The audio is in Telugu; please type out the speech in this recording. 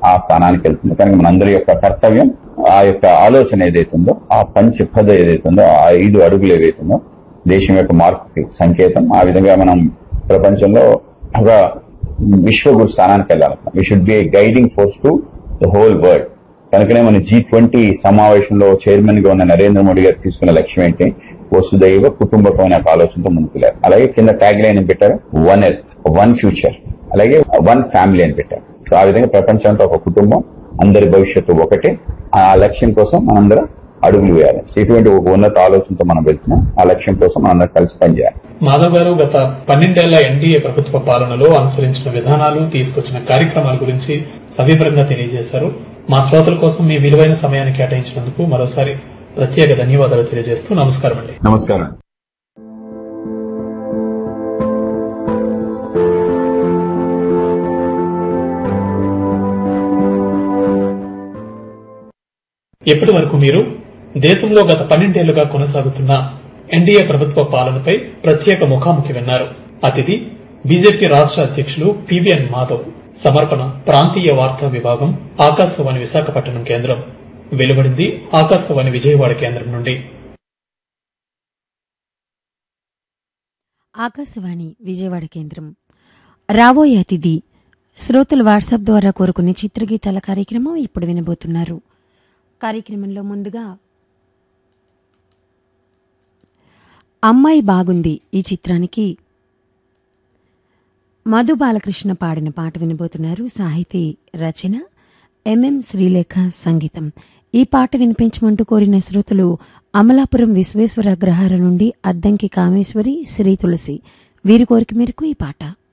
ఆ స్థానానికి వెళ్తుంది కనుక మనందరి యొక్క కర్తవ్యం ఆ యొక్క ఆలోచన ఏదైతుందో ఆ పంచ పద ఏదైతుందో ఆ ఐదు అడుగులు ఏదైతుందో దేశం యొక్క మార్పుకి సంకేతం ఆ విధంగా మనం ప్రపంచంలో ఒక విశ్వగురు స్థానానికి వెళ్ళాలి we should be a guiding force to the whole world కనుకనే మన జీ ట్వంటీ సమావేశంలో చైర్మన్ గా ఉన్న నరేంద్ర మోడీ గారు తీసుకున్న లక్ష్యం ఏంటి వసుదైవ కుటుంబకం అనే ఒక ఆలోచనతో ముందుకెళ్లారు అలాగే కింద ట్యాగ్ లైన్ ఏం పెట్టారు వన్ ఎర్త్ వన్ ఫ్యూచర్ అలాగే వన్ ఫ్యామిలీ అని పెట్టారు సో ఆ విధంగా ప్రపంచంతో ఒక కుటుంబం అందరి భవిష్యత్తు ఒకటే ఆ లక్ష్యం కోసం మనందరం అడుగులు వేయాలి సో ఇటువంటి ఒక ఉన్నత ఆలోచనతో మనం వెళ్తున్నాం ఆ లక్ష్యం కోసం మనందరం కలిసి పనిచేయాలి మాధవ్ గారు గత పన్నెండేళ్ల ఎన్డీఏ ప్రభుత్వ పాలనలో అనుసరించిన విధానాలు తీసుకొచ్చిన కార్యక్రమాల గురించి సవివరంగా తెలియజేశారు మా శ్రోతల కోసం మీ విలువైన సమయాన్ని కేటాయించినందుకు మరోసారి ప్రత్యేక ధన్యవాదాలు తెలియజేస్తూ నమస్కారం అండి నమస్కారం ఇప్పటి వరకు మీరు దేశంలో గత పన్నెండేళ్లుగా కొనసాగుతున్న ఎన్డీఏ ప్రభుత్వ పాలనపై ప్రత్యేక ముఖాముఖి విన్నారు అతిథి బీజేపీ రాష్ట్ర అధ్యక్షులు పివిఎన్ మాధవ్ సమర్పణ ప్రాంతీయ వార్తా విభాగం ఆకాశవాణి విశాఖపట్నం కేంద్రం వెలువడింది ఆకాశవాణి విజయవాడ కేంద్రం నుండి ఆకాశవాణి విజయవాడ కేంద్రం రాబోయే అతిథి శ్రోతలు వాట్సాప్ ద్వారా కోరుకునే చిత్రగీతాల కార్యక్రమం ఇప్పుడు వినబోతున్నారు కార్యక్రమంలో ముందుగా అమ్మాయి బాగుంది ఈ చిత్రానికి మధు బాలకృష్ణ పాడిన పాట వినబోతున్నారు సాహితీ రచన ఎంఎం శ్రీలేఖ సంగీతం ఈ పాట వినిపించమంటూ కోరిన శ్రోతలు అమలాపురం విశ్వేశ్వర అగ్రహార నుండి అద్దంకి కామేశ్వరి శ్రీ తులసి వీరి కోరిక మేరకు ఈ పాట